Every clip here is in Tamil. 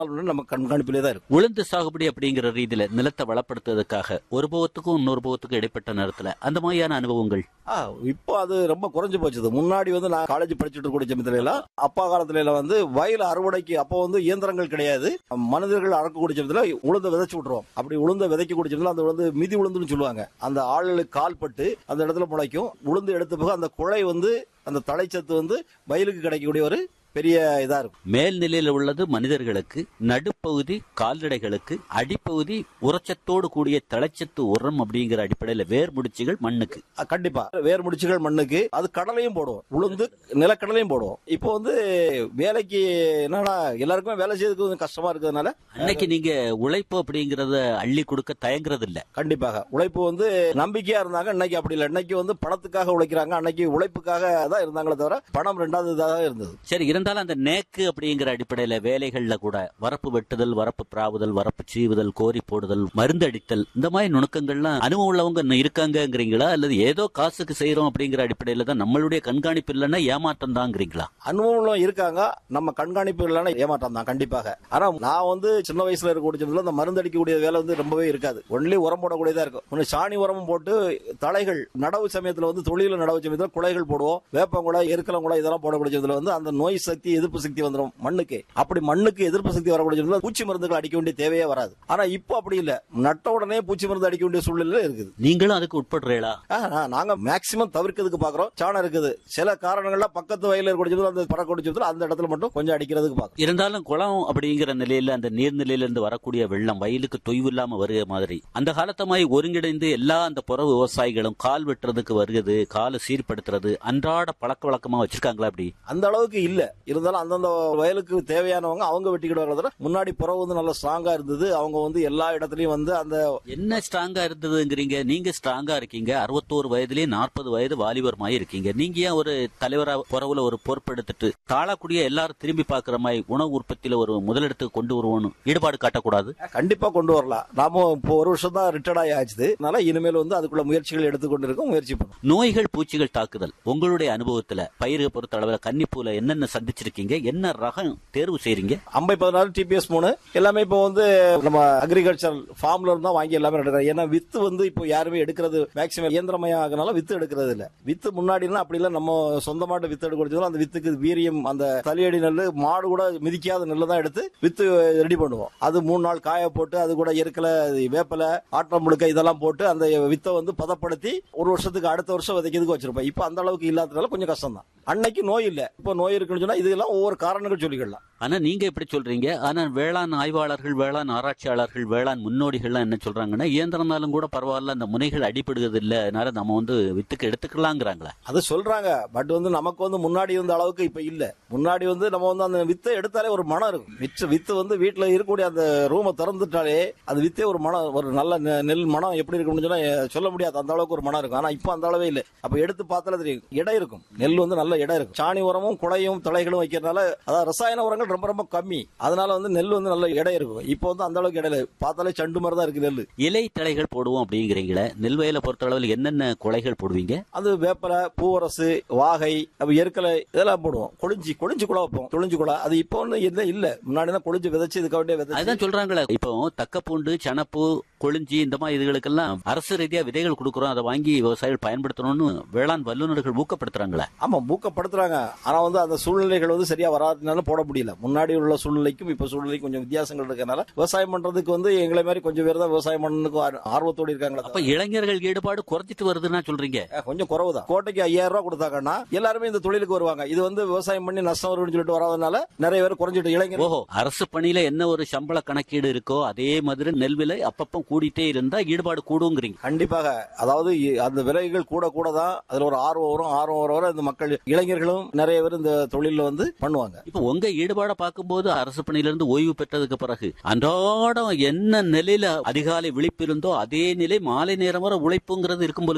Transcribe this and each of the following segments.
நம்ம கண்காணிப்பிலே தான் இருக்கும் உளுந்து சாகுபடி அப்படிங்கிற ரீதியில நிலத்தை வளப்படுத்துறதுக்காக ஒரு போகத்துக்கும் இன்னொரு போகத்துக்கும் இடைப்பட்ட நேரத்துல அந்த மாதிரியான அனுபவங்கள் ஆ, இப்போ அது ரொம்ப குறைஞ்சு போச்சுது முன்னாடி வந்து நான் காலேஜ் படிச்சுட்டு இருக்கக்கூடிய சமயத்துல எல்லாம் அப்பா காலத்துல எல்லாம் வந்து வயல் அறுவடைக்கு அப்போ வந்து இயந்திரங்கள் கிடையாது மனிதர்கள் அறக்கக்கூடிய சமயத்துல உளுந்த விதைச்சு விட்டுருவோம் அப்படி உளுந்த விதைக்கக்கூடிய சமயத்துல அந்த உளுந்து மிதி உளுந்துன்னு சொல்லுவாங்க அந்த ஆளுக்கு கால் பட்டு அந்த இடத்துல முளைக்கும் உளுந்து எடுத்த பிறகு அந்த குழை வந்து அந்த தழைச்சத்து வந்து வயலுக்கு கிடைக்கக்கூடிய ஒரு பெரிய இதா இருக்கும் மேல்நிலையில உள்ளது மனிதர்களுக்கு நடுப்பகுதி கால்நடைகளுக்கு அடிப்பகுதி உரச்சத்தோடு கூடிய தழைச்சத்து உரம் அப்படிங்கிற அடிப்படையில வேர் முடிச்சுகள் மண்ணுக்கு அ, கண்டிப்பா வேர் முடிச்சுகள் மண்ணுக்கு அது கடலையும் போடுவோம் உளுந்து நிலக்கடலையும் போடுவோம் இப்போ வந்து வேலைக்கு என்னன்னா எல்லாருக்குமே வேலை செய்யறதுக்கு கொஞ்சம் கஷ்டமா இருக்கிறதுனால அன்னைக்கு நீங்க உழைப்பு அப்படிங்கறத அள்ளி கொடுக்க தயங்குறது இல்ல கண்டிப்பாக உழைப்பு வந்து நம்பிக்கையா இருந்தாங்க இன்னைக்கு அப்படி இல்லை இன்னைக்கு வந்து பணத்துக்காக உழைக்கிறாங்க அன்னைக்கு உழைப்புக்காக தான் இருந்தாங்களே தவிர பணம் ரெண்டாவது இதாக தான் இருந்தது சரி இருந்தாலும் அந்த நேக்கு அப்படிங்கிற அடிப்படையில வேலைகள்ல கூட வரப்பு வெட்டுதல் வரப்பு பிராவுதல் வரப்பு சீவுதல் கோரி போடுதல் மருந்து அடித்தல் இந்த மாதிரி நுணுக்கங்கள்லாம் அனுபவம் உள்ளவங்க இன்னும் இருக்காங்கங்கிறீங்களா அல்லது ஏதோ காசுக்கு செய்யறோம் அப்படிங்கிற அடிப்படையில தான் நம்மளுடைய கண்காணிப்பு இல்லைன்னா ஏமாற்றம் தாங்கிறீங்களா அனுபவம் இருக்காங்க நம்ம கண்காணிப்பு இல்லைன்னா ஏமாற்றம் தான் கண்டிப்பாக ஆனா நான் வந்து சின்ன வயசுல இருக்கக்கூடிய சமயத்துல அந்த மருந்து அடிக்கக்கூடிய வேலை வந்து ரொம்பவே இருக்காது ஒன்லி உரம் போடக்கூடியதா இருக்கும் ஒன்று சாணி உரமும் போட்டு தலைகள் நடவு சமயத்துல வந்து தொழில நடவு சமயத்துல குலைகள் போடுவோம் வேப்பங்குலை எருக்கலங்குலை இதெல்லாம் போடக்கூடிய சமயத்துல வந்து அந்த நோய் சக்தி எதிர்ப்பு சக்தி வந்துடும் மண்ணுக்கு அப்படி மண்ணுக்கு எதிர்ப்பு சக்தி வரக்கூடிய சமயத்துல பூச்சி மருந்துகள் அடிக்க வேண்டிய தேவையே வராது ஆனா இப்போ அப்படி இல்ல நட்ட உடனே பூச்சி மருந்து அடிக்க வேண்டிய சூழ்நிலை இருக்குது நீங்களும் அதுக்கு உட்படுறீங்களா ஆ, நா- நாங்க மேக்சிமம் தவிர்க்கிறதுக்கு பாக்குறோம் சாணம் இருக்குது சில காரணங்கள்ல பக்கத்து வயல இருக்கக்கூடிய அந்த பறக்கூடிய சமயத்துல அந்த இடத்துல மட்டும் கொஞ்சம் அடிக்கிறதுக்கு பாக்குறோம் இருந்தாலும் குளம் அப்படிங்கிற நிலையில அந்த நீர்நிலையில இருந்து வரக்கூடிய வெள்ளம் வயலுக்கு தொய்வு இல்லாம வருகிற மாதிரி அந்த காலத்த மாதிரி ஒருங்கிணைந்து எல்லா அந்த புற விவசாயிகளும் கால் வெட்டுறதுக்கு வருகிறது காலை சீர்படுத்துறது அன்றாட பழக்க வழக்கமா வச்சிருக்காங்களா அப்படி அந்த அளவுக்கு இல்ல இருந்தாலும் அந்தந்த வயலுக்கு தேவையானவங்க அவங்க வெட்டிக்கிட்டு வர்றதுல முன்னாடி புறவு வந்து நல்ல ஸ்ட்ராங்கா இருந்தது அவங்க வந்து எல்லா இடத்துலயும் வந்து அந்த என்ன ஸ்ட்ராங்கா இருந்ததுங்கிறீங்க நீங்க ஸ்ட்ராங்கா இருக்கீங்க அறுபத்தோரு வயதுலயே நாற்பது வயது வாலிபர் மாதிரி இருக்கீங்க நீங்க ஏன் ஒரு தலைவரா புறவுல ஒரு பொறுப்பெடுத்துட்டு தாழக்கூடிய எல்லாரும் திரும்பி பாக்குற மாதிரி உணவு உற்பத்தியில ஒரு முதலிடத்துக்கு கொண்டு வருவோம்னு ஈடுபாடு காட்டக்கூடாது கண்டிப்பா கொண்டு வரலாம் நாம இப்போ ஒரு வருஷம் தான் ரிட்டையர்ட் ஆகி ஆச்சுது அதனால இனிமேல் வந்து அதுக்குள்ள முயற்சிகள் எடுத்துக்கொண்டு இருக்கோம் முயற்சி பண்ணும் நோய்கள் பூச்சிகள் தாக்குதல் உங்களுடைய அனுபவத்துல பயிரை பொறுத்த அளவுல கன்னிப்பூல என்னென்ன சந்திச்சிருக்கீங்க என்ன ரகம் தேர்வு செய்றீங்க ஐம்பது பதினாறு டிபிஎஸ் மூணு எல்லாமே இப்போ வந்து நம்ம அக்ரிகல்ச்சர் ஃபார்ம்ல இருந்தா வாங்கி எல்லாமே எடுக்கிறாங்க ஏன்னா வித்து வந்து இப்போ யாருமே எடுக்கிறது மேக்சிமம் இயந்திரமயம் ஆகனால வித்து எடுக்கிறது இல்ல வித்து முன்னாடிலாம் அப்படி இல்ல நம்ம சொந்தமாட்டு வித்து எடுக்கிறது அந்த வித்துக்கு வீரியம் அந்த தலையடி நெல் மாடு கூட மிதிக்காத நெல்லை தான் எடுத்து வித்து ரெடி பண்ணுவோம் அது மூணு நாள் காய போட்டு அது கூட இருக்கல வேப்பல ஆட்டம் முழுக்க இதெல்லாம் போட்டு அந்த வித்தை வந்து பதப்படுத்தி ஒரு வருஷத்துக்கு அடுத்த வருஷம் விதைக்கிறதுக்கு வச்சிருப்போம் இப்போ அந்த அளவுக்கு இல்லாததுனால கொஞ்சம் கஷ்டம் தான் அன்னைக்கு நோய் இல்ல இப்போ நோய் இருக்குன்னு சொன்னா இதெல்லாம் ஒவ்வொரு காரணங்கள் சொல்லிக்கலாம் ஆனா நீங்க எப்படி சொல்றீங்க ஆனா வேளாண் ஆய்வாளர்கள் வேளாண் ஆராய்ச்சியாளர்கள் வேளாண் முன்னோடிகள்லாம் என்ன சொல்றாங்கன்னா இயந்திரம்னாலும் கூட பரவாயில்ல அந்த முனைகள் அடிபடுகிறது இல்ல அதனால நம்ம வந்து வித்துக்கு எடுத்துக்கலாங்கிறாங்களே அது சொல்றாங்க பட் வந்து நமக்கு வந்து முன்னாடி இருந்த அளவுக்கு இப்ப இல்ல முன்னாடி வந்து நம்ம வந்து அந்த வித்தை எடுத்தாலே ஒரு மனம் இருக்கும் மிச்ச வித்து வந்து வீட்டுல இருக்கக்கூடிய அந்த ரூமை திறந்துட்டாலே அது வித்தே ஒரு மனம் ஒரு நல்ல நெ- நெல் மனம் எப்படி இருக்கும்னு சொன்னா எ- சொல்ல முடியாது அந்த அளவுக்கு ஒரு மனம் இருக்கும் ஆனா இப்ப அந்த அளவே இல்லை அப்ப எடுத்து பார்த்தாலே தெரியும் இடம் இருக்கும் நெல் வந்து நல்ல இடம் இருக்கும் சாணி உரமும் குடையும் தலைகளும் வைக்கிறதுனால அதாவது ரசாயன உரங்கள் ரொம்ப ரொம்ப கம்மி அதனால வந்து நெல் வந்து நல்ல இடம் இருக்கும் இப்போ வந்து அந்த அளவுக்கு இடம் இல்லை பார்த்தாலே சண்டு மாதிரி தான் இருக்கு நெல் இலை தழைகள் போடுவோம் அப்படிங்கிறீங்களே நெல் வயலை பொறுத்த அளவில் என்னென்ன குலைகள் போடுவீங்க அது வேப்பலை பூவரசு வாகை அப்ப எருக்கலை இதெல்லாம் போடுவோம் கொளிஞ்சி கொளிஞ்சி குலை வைப்போம் கொளிஞ்சி குலை அது இப்போ ஒன்றும் இல்லை இல்ல முன்னாடி தான் கொளிஞ்சி விதைச்சு இதுக்காக வேண்டிய விதைச்சு அதுதான் சொல்றாங்களே இப்போ தக்கப்பூண்டு சனப்பு கொளிஞ்சி இந்த மாதிரி இதுகளுக்கெல்லாம் அரசு ரீதியா விதைகள் கொடுக்குறோம் அதை வாங்கி விவசாயிகள் பயன்படுத்தணும்னு வேளாண் வல்லுநர்கள் ஊக்கப்படுத்துறாங்களே ஆமா ஊக்கப்படுத்துறாங்க ஆனா வந்து அந்த சூழ்நிலைகள் வந்து சரியா வராதனால போட முடியல முன்னாடி உள்ள சூழ்நிலைக்கும் இப்ப சூழ்நிலைக்கும் கொஞ்சம் வித்தியாசங்கள் இருக்கறனால விவசாயம் பண்றதுக்கு வந்து எங்களை மாதிரி கொஞ்சம் பேர் தான் விவசாயம் பண்ணணுக்கு ஆர்- ஆர்வத்தோடு இருக்காங்களே அப்ப இளைஞர்கள் ஈடுபாடு குறைஞ்சிட்டு வருதுன்னா சொல்றீங்க தவிர, கொஞ்சம் குறவு தான் கோட்டைக்கு ஐயாயிரம் ரூபாய் கொடுத்தாங்கன்னா எல்லாருமே இந்த தொழிலுக்கு வருவாங்க இது வந்து விவசாயம் பண்ணி நஷ்டம் வரும்னு சொல்லிட்டு வராதனால நிறைய பேர் குறைஞ்சிட்டு இளைஞர் ஓஹோ அரசு பணியில என்ன ஒரு சம்பள கணக்கீடு இருக்கோ அதே மாதிரி நெல் விலை அப்பப்ப கூடிட்டே இருந்தா ஈடுபாடு கூடுங்கிறீங்க கண்டிப்பாக அதாவது இ- அந்த விலைகள் கூட கூட தான் அதுல ஒரு ஆர்வம் வரும் ஆர்வம் வர வர இந்த மக்கள் இளைஞர்களும் நிறைய பேர் இந்த தொழில வந்து பண்ணுவாங்க இப்ப உங்க ஈடுபாட பார்க்கும்போது அரசு பணியில இருந்து ஓய்வு பெற்றதுக்கு பிறகு அன்றாடம் என்ன நிலையில அதிகாலை விழிப்பு இருந்தோ அதே நிலை மாலை நேரம் வரை உழைப்புங்கிறது இருக்கும் போலுக்க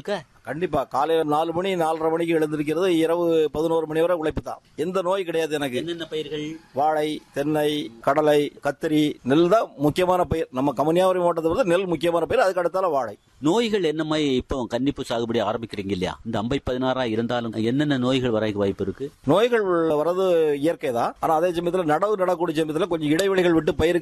கண்டிப்பா காலையில நாலு மணி நாலரை மணிக்கு எழுந்திருக்கிறது இரவு பதினோரு மணி வரை உழைப்பு தான் எந்த நோய் கிடையாது எனக்கு என்னென்ன பயிர்கள் வாழை தென்னை கடலை கத்திரி நெல் தான் முக்கியமான பயிர் நம்ம கமனியாவரி மாவட்டத்தை பொறுத்த நெல் முக்கியமான பயிர் அதுக்கு அடுத்தால வாழை நோய்கள் என்ன மாதிரி இப்போ கன்னிப்பு சாகுபடி ஆரம்பிக்கிறீங்க இல்லையா இந்த அம்பை பதினாறா இருந்தாலும் என்னென்ன நோய்கள் வர வாய்ப்பு இருக்கு நோய்கள் வர்றது இயற்கை தான் ஆனா அதே சமயத்துல நடவு நடக்கூடிய சமயத்துல கொஞ்சம் இடைவெளிகள் விட்டு பயிருக்கு